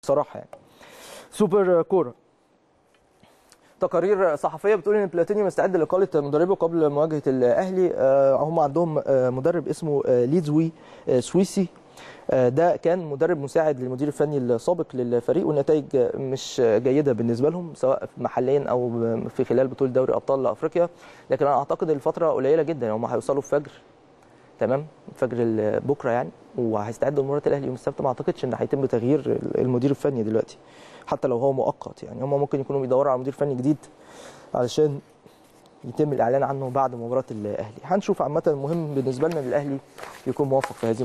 بصراحه يعني سوبر كوره تقارير صحفيه بتقول ان بلاتيني مستعد لاقاله مدربه قبل مواجهه الاهلي آه، هم عندهم آه، مدرب اسمه آه، ليدزوي آه، سويسي آه، ده كان مدرب مساعد للمدير الفني السابق للفريق والنتائج مش جيده بالنسبه لهم سواء محليا او في خلال بطوله دوري ابطال افريقيا لكن انا اعتقد الفتره قليله جدا هم هيوصلوا الفجر تمام فجر ال- بكره يعني وهيستعدوا لمباراه الاهلي يوم السبت ما اعتقدش ان هيتم تغيير المدير الفني دلوقتي حتى لو هو مؤقت يعني هم ممكن يكونوا بيدوروا على مدير فني جديد علشان يتم الاعلان عنه بعد مباراه الاهلي هنشوف عامه المهم بالنسبه لنا إن الاهلي يكون موفق في هذه